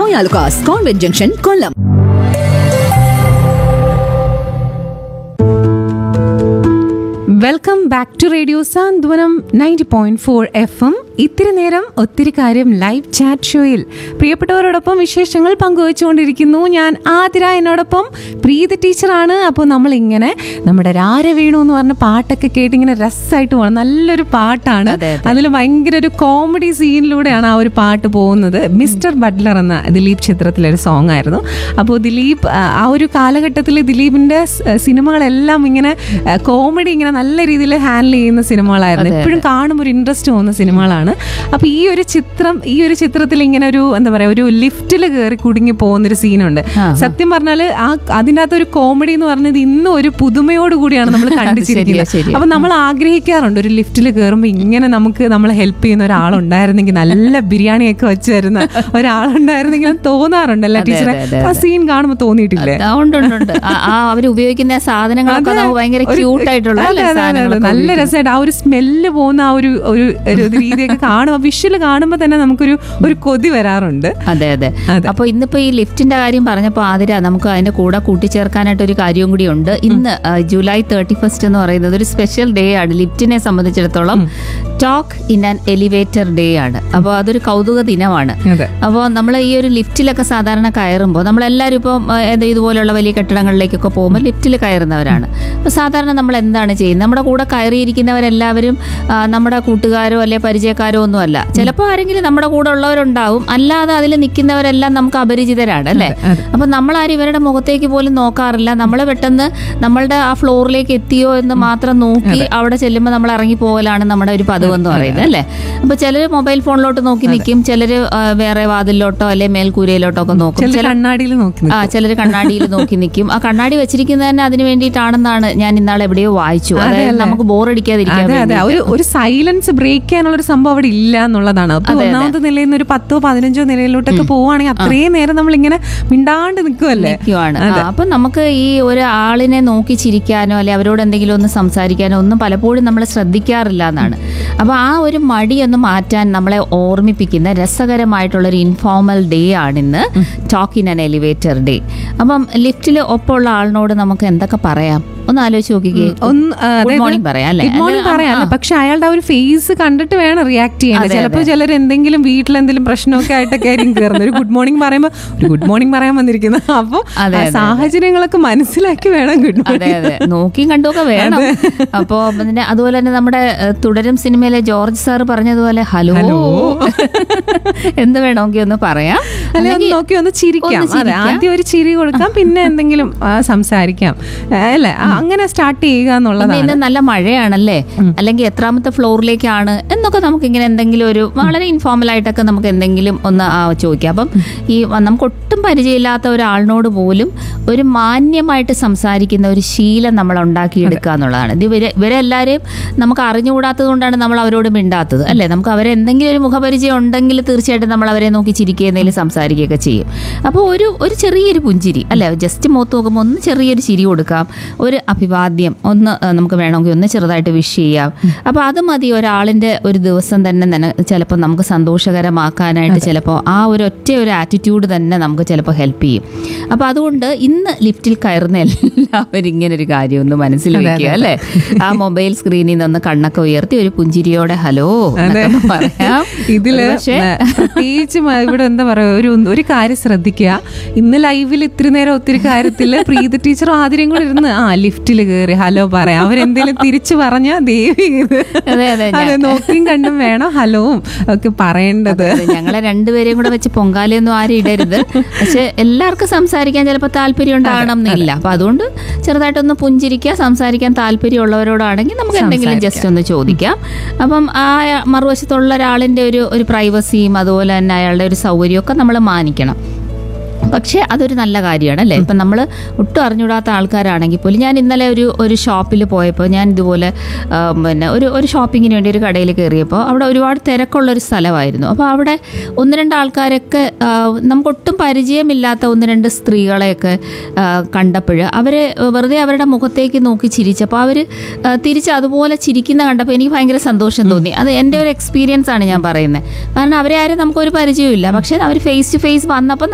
Joy Alukkas convent junction Kollam welcome back to radio Santhwanam ninety point four F M ഇത്തിരി നേരം ഒത്തിരി കാര്യം ലൈവ് ചാറ്റ് ഷോയിൽ പ്രിയപ്പെട്ടവരോടൊപ്പം വിശേഷങ്ങൾ പങ്കുവച്ചുകൊണ്ടിരിക്കുന്നു ഞാൻ ആതിര എന്നോടൊപ്പം പ്രീതി ടീച്ചറാണ് അപ്പോൾ നമ്മൾ ഇങ്ങനെ നമ്മുടെ രാര വീണു എന്ന് പറഞ്ഞ പാട്ടൊക്കെ കേട്ട് ഇങ്ങനെ രസമായിട്ട് പോകണം നല്ലൊരു പാട്ടാണ് അതെ, അതെ. അതിൽ ഭയങ്കര ഒരു കോമഡി സീനിലൂടെയാണ് ആ ഒരു പാട്ട് പോകുന്നത് മിസ്റ്റർ ബട്ട്ലർ എന്ന ദിലീപ് ചിത്രത്തിലെ ഒരു സോങ് ആയിരുന്നു അപ്പോൾ ദിലീപ് ആ, ആ ഒരു കാലഘട്ടത്തിൽ ദിലീപിന്റെ സ്- സിനിമകളെല്ലാം ഇങ്ങനെ കോമഡി ഇങ്ങനെ നല്ല രീതിയിൽ ഹാൻഡിൽ ചെയ്യുന്ന സിനിമകളായിരുന്നു എപ്പോഴും കാണുമ്പോൾ ഒരു ഇൻട്രസ്റ്റ് തോന്നുന്ന സിനിമകളാണ് അപ്പോൾ ഈ ഒരു ചിത്രം ഈ ഒരു ചിത്രത്തിൽ ഇങ്ങനെ ഒരു എന്താ പറയാ ഒരു ലിഫ്റ്റിൽ കയറി കുടുങ്ങി പോകുന്ന ഒരു സീനുണ്ട് സത്യം പറഞ്ഞാൽ ആ അതിൻ്റെ അകത്ത് ഒരു കോമഡി എന്ന് പറഞ്ഞത് ഇന്നും ഒരു പുതുമയോട് കൂടിയാണ് നമ്മൾ കണ്ടിച്ചിരിക്കുന്നത് ശരിയാ. അപ്പൊ നമ്മൾ ആഗ്രഹിക്കാറുണ്ട് ഒരു ലിഫ്റ്റിൽ കയറുമ്പോൾ ഇങ്ങനെ നമുക്ക് നമ്മളെ ഹെൽപ്പ് ചെയ്യുന്ന ഒരാളുണ്ടായിരുന്നെങ്കിൽ നല്ല ബിരിയാണിയൊക്കെ വെച്ച് തരുന്ന ഒരാളുണ്ടായിരുന്നെങ്കിൽ എന്ന് തോന്നാറുണ്ടല്ലേ അതെ, ടീച്ചറെ അതെ, ആ സീൻ കാണുമ്പോൾ തോന്നിയിട്ടില്ലേ ആ, ഉണ്ട് ഉണ്ട് ഉണ്ട് ആ- ആ അവർ ഉപയോഗിക്കുന്ന സാധനങ്ങളൊക്കെ അതെ. നമുക്ക് ഭയങ്കര ഒരു- ക്യൂട്ട് ആയിട്ടുള്ള അതെ, അല്ലേ അതെ, അതെ, അതെ. സാധനങ്ങളൊക്കെ നല്ല ഉപയോഗിക്കുന്നത്. രസമായിട്ട് ആ ഒരു സ്മെല്ല് പോകുന്ന ആ ഒരു ഒരു ഒരു രീതിയൊക്കെ കാണുമ്പോൾ വിഷ്വല് കാണുമ്പോൾ തന്നെ നമുക്കൊരു ഒരു കൊതി വരാറുണ്ട് അതെ അതെ അതെ. അപ്പൊ ഇന്നിപ്പോ ഈ ലിഫ്റ്റിന്റെ കാര്യം പറഞ്ഞപ്പോൾ ആതിര നമുക്ക് അതിന്റെ കൂടെ കൂട്ടിച്ചേർക്കാനായിട്ട് ഒരു കാര്യവും കൂടി ഉണ്ട് ഇന്ന് ആ, ജൂലൈ തേർട്ടി ഫസ്റ്റ് എന്ന് പറയുന്നത് ഒരു സ്പെഷ്യൽ ഡേ ആണ് ലിഫ്റ്റിനെ സംബന്ധിച്ചിടത്തോളം talk in an elevator day ആണ് അപ്പോൾ അതൊരു കൗതുക ദിനമാണ് അതെ അപ്പോൾ നമ്മൾ ഈ ഒരു ലിഫ്റ്റിലൊക്കെ സാധാരണ കയറുമ്പോൾ നമ്മളെല്ലാവരും ഇപ്പം ആ, ഏത് ഇതുപോലെയുള്ള വലിയ കെട്ടിടങ്ങളിലേക്കൊക്കെ പോകുമ്പോൾ ലിഫ്റ്റിൽ കയറുന്നവരാണ് അപ്പോൾ സാധാരണ നമ്മൾ എന്താണ് ചെയ്യുന്നത് നമ്മുടെ കൂടെ കയറിയിരിക്കുന്നവരെല്ലാവരും ആ, നമ്മുടെ കൂട്ടുകാരോ അല്ലെ പരിചയക്കാരോ ഒന്നും അല്ല ചിലപ്പോൾ ആരെങ്കിലും നമ്മുടെ കൂടെ ഉള്ളവരുണ്ടാവും അല്ലാതെ അതിൽ നിൽക്കുന്നവരെല്ലാം നമുക്ക് അപരിചിതരാണ് അല്ലേ അപ്പം നമ്മളാരും ഇവരുടെ മുഖത്തേക്ക് പോലും നോക്കാറില്ല നമ്മൾ പെട്ടെന്ന് നമ്മളുടെ ആ ഫ്ലോറിലേക്ക് എത്തിയോ എന്ന് മാത്രം നോക്കി അവിടെ ചെല്ലുമ്പോൾ നമ്മൾ ഇറങ്ങി പോകലാണ് നമ്മുടെ ഒരു പതിവ് എന്ന് പറയുന്നത് അല്ലേ അപ്പൊ ചിലർ മൊബൈൽ ഫോണിലോട്ട് നോക്കി നിൽക്കും ചിലർ വേറെ വാതിലിലോട്ടോ അല്ലെ മേൽക്കൂരയിലോട്ടോ ഒക്കെ നോക്കും ചില ചില കണ്ണാടിയിൽ നോക്കി നിൽക്കും. ആ ചിലർ കണ്ണാടിയിൽ നോക്കി നിൽക്കും ആ കണ്ണാടി വെച്ചിരിക്കുന്നത് തന്നെ അതിന് വേണ്ടിയിട്ടാണെന്നാണ് ഞാൻ ഇന്നാൾ എവിടെയോ വായിച്ചു അതായത് നമുക്ക് ബോറടിക്കാതിരിക്കാൻ അതെ അതെ വേണ്ടി ഒരു ഒരു സൈലൻസ് ബ്രേക്ക് ചെയ്യാനുള്ള ഒരു സംഭവം അവിടെ ഇല്ല എന്നുള്ളതാണ് അപ്പൊ ഒന്നാമത്തെ നിലയിൽ നിന്ന് ഒരു പത്തോ പതിനഞ്ചോ നിലയിലോട്ടൊക്കെ പോവുകയാണെങ്കിൽ അത്രയും നേരം നമ്മൾ ഇങ്ങനെ മിണ്ടാണ്ട് നിൽക്കുമല്ലേ നിൽക്കുവാണ് ആ, അപ്പൊ നമുക്ക് ഈ ഒരു ആളിനെ നോക്കി ചിരിക്കാനോ അല്ലെ അവരോട് എന്തെങ്കിലും ഒന്ന് സംസാരിക്കാനോ ഒന്നും പലപ്പോഴും നമ്മൾ ശ്രദ്ധിക്കാറില്ല എന്നാണ് അപ്പൊ ആ ഒരു മടിയൊന്ന് മാറ്റാൻ നമ്മളെ ഓർമ്മിപ്പിക്കുന്ന രസകരമായിട്ടുള്ള ഒരു ഇൻഫോർമൽ ഡേ ആണിന്ന് talk in an elevator day അപ്പം ലിഫ്റ്റിൽ ഒപ്പമുള്ള ആളിനോട് നമുക്ക് എന്തൊക്കെ പറയാം ഒന്ന് ആലോചിച്ച് നോക്കിക്കേ ഒന്ന് ആ, ഗുഡ് അതായത് മോർണിംഗ് പറയാം അല്ലേ ഗുഡ് മോർണിംഗ് ആ, പറയാം ആ. പക്ഷെ അയാളുടെ ആ ഒരു ഫേസ് കണ്ടിട്ട് വേണം റിയാക്ട് ചെയ്യാൻ അതെ, ചിലപ്പോൾ അതെ. ചിലർ എന്തെങ്കിലും വീട്ടിൽ എന്തെങ്കിലും പ്രശ്നമൊക്കെ ആയിട്ടൊക്കെ ആയിരിക്കും കയറുന്നത് ഒരു ഗുഡ് മോർണിംഗ് പറയുമ്പോൾ ഒരു ഗുഡ് മോർണിംഗ് പറയാൻ വന്നിരിക്കുന്നത് അപ്പോൾ അതെ, അതെ, സാഹചര്യങ്ങളൊക്കെ മനസ്സിലാക്കി വേണം ഗുഡ് അതെ മോർണിംഗ് അതെ നോക്കിയും കണ്ടുമൊക്കെ വേണം അപ്പോ പിന്നെ അതുപോലെ തന്നെ നമ്മുടെ ഏഹ്, തുടരും സിനിമയിലെ ജോർജ് സാർ പറഞ്ഞതുപോലെ ഹലോ എന്ത് വേണമെങ്കിൽ ഒന്ന് പറയാം അല്ലെ ഒന്ന് നോക്കി ഒന്ന് ചിരിക്കാം ഒന്ന് അതെ ചിരിക്കാം. ആദ്യം ഒരു ചിരി കൊടുക്കാം പിന്നെ എന്തെങ്കിലും ആ, സംസാരിക്കാം ആ, അല്ലേ ആ, അങ്ങനെ സ്റ്റാർട്ട് ചെയ്യുക ഒന്ന് എന്നുള്ളതാണ് ഇന്ന് നല്ല മഴയാണല്ലേ അല്ലെങ്കിൽ എത്രാമത്തെ ഫ്ലോറിലേക്കാണ് എന്നൊക്കെ നമുക്ക് ഇങ്ങനെ എന്തെങ്കിലും ഒരു വളരെ ഇൻഫോർമൽ ആയിട്ടൊക്കെ നമുക്ക് എന്തെങ്കിലും ഒന്ന് ആ, ചോദിക്കാം അപ്പം ഈ നമുക്ക് ഒട്ടും പരിചയമില്ലാത്ത ഒരാളിനോട് പോലും ഒരു മാന്യമായിട്ട് സംസാരിക്കുന്ന ഒരു ശീലം നമ്മൾ ഉണ്ടാക്കിയെടുക്കുക എന്നുള്ളതാണ് ഇത് ഇവരെ ഇവരെല്ലാവരെയും നമുക്ക് അറിഞ്ഞുകൂടാത്തത് കൊണ്ടാണ് നമ്മൾ അവരോട് മിണ്ടാത്തത് അല്ലേ നമുക്ക് അവരെ എന്തെങ്കിലും ഒരു മുഖപരിചയം ഉണ്ടെങ്കിൽ തീർച്ചയായിട്ടും നമ്മൾ അവരെ നോക്കി ചിരിക്കുക എന്തെങ്കിലും സംസാരിക്കുകയൊക്കെ ചെയ്യും അപ്പോൾ ഒരു ഒരു ചെറിയൊരു പുഞ്ചിരി അല്ലേ ജസ്റ്റ് മുഖത്ത് നോക്കുമ്പോൾ ഒന്ന് ചെറിയൊരു ചിരി കൊടുക്കാം ഒരു അഭിവാദ്യം ഒന്ന് ആ, നമുക്ക് വേണമെങ്കിൽ ഒന്ന് ചെറുതായിട്ട് വിഷ് ചെയ്യാം അപ്പോൾ അത് മതി ഒരാളിൻ്റെ ഒരു ദിവസം തന്നെ തന്നെ ചിലപ്പോൾ നമുക്ക് സന്തോഷകരമാക്കാനായിട്ട് ചിലപ്പോൾ ആ ഒരു ഒറ്റ ഒരു ആറ്റിറ്റ്യൂഡ് തന്നെ നമുക്ക് ചിലപ്പോൾ ഹെൽപ്പ് ചെയ്യും അപ്പോൾ അതുകൊണ്ട് ഇന്ന് ലിഫ്റ്റിൽ കയറുന്ന എല്ലാവരും ഇങ്ങനെ ഒരു കാര്യം ഒന്ന് മനസ്സിൽ വെക്കുക അല്ലേ ആ മൊബൈൽ സ്ക്രീനിൽ നിന്ന് കണ്ണൊക്കെ ഉയർത്തി ഒരു പുഞ്ചിരിയോടെ ഹലോ എന്നൊക്കെ പറയാം ഇതില് പക്ഷേ ആ, പ്രത്യേകിച്ച് മ- ഇവിടെ എന്താ പറയാ ഒരു ഒരു കാര്യം ശ്രദ്ധിക്കുക ഇന്ന് ലൈവിൽ ഇത്തിരി നേരം ഒത്തിരി കാര്യത്തില് പ്രീതി ടീച്ചറും ആദ്യം കൂടെ ഇരുന്ന് ആ ലിഫ്റ്റിൽ കയറി ഹലോ പറയാം അവരെന്തെങ്കിലും തിരിച്ചു പറഞ്ഞ ദേവി ഇത് അതെ അതെ അതെ നോക്കിയും കണ്ടും വേണം ഹലോവും ഒക്കെ പറയേണ്ടത് അതെ, ഞങ്ങളെ രണ്ടുപേരെയും കൂടെ വെച്ച് പൊങ്കാലയൊന്നും ആരും ഇടരുത് പക്ഷെ എല്ലാവർക്കും സംസാരിക്കാൻ ചിലപ്പോൾ താല്പര്യം ഉണ്ടാകണം എന്നില്ല അപ്പൊ അതുകൊണ്ട് ചെറുതായിട്ടൊന്ന് പുഞ്ചിരിക്കുക സംസാരിക്കാൻ താല്പര്യമുള്ളവരോടാണെങ്കിൽ നമുക്ക് എന്തെങ്കിലും ജസ്റ്റ് ഒന്ന് ചോദിക്കാം അപ്പം ആ മറുവശത്തുള്ള ഒരാളിന്റെ ഒരു ഒരു പ്രൈവസിയും അതുപോലെ തന്നെ അയാളുടെ ഒരു സൗകര്യമൊക്കെ നമ്മൾ മാനിക്കണം പക്ഷേ അതൊരു നല്ല കാര്യമാണ് അല്ലേ ഇപ്പം നമ്മൾ ഒട്ടും അറിഞ്ഞൂടാത്ത ആൾക്കാരാണെങ്കിൽ പോലും ഞാൻ ഇന്നലെ ഒരു ഒരു ഷോപ്പിൽ പോയപ്പോൾ ഞാൻ ഇതുപോലെ ആ, പിന്നെ ഒരു ഒരു ഷോപ്പിങ്ങിന് വേണ്ടി ഒരു കടയിൽ കയറിയപ്പോൾ അവിടെ ഒരുപാട് തിരക്കുള്ളൊരു സ്ഥലമായിരുന്നു അപ്പോൾ അവിടെ ഒന്ന് രണ്ട് ആൾക്കാരൊക്കെ ആ, നമുക്ക് ഒട്ടും പരിചയമില്ലാത്ത ഒന്ന് രണ്ട് സ്ത്രീകളെയൊക്കെ കണ്ടപ്പോൾ അവർ വെറുതെ അവരുടെ മുഖത്തേക്ക് നോക്കി ചിരിച്ചപ്പോൾ അവർ തിരിച്ച് അതുപോലെ ചിരിക്കുന്ന കണ്ടപ്പോൾ എനിക്ക് ഭയങ്കര സന്തോഷം തോന്നി അത് എൻ്റെ ഒരു എക്സ്പീരിയൻസ് ആണ് ഞാൻ പറയുന്നത് കാരണം അവരെ ആരും നമുക്കൊരു പരിചയമില്ല പക്ഷേ അവർ ഫേസ് ടു ഫേസ് വന്നപ്പോൾ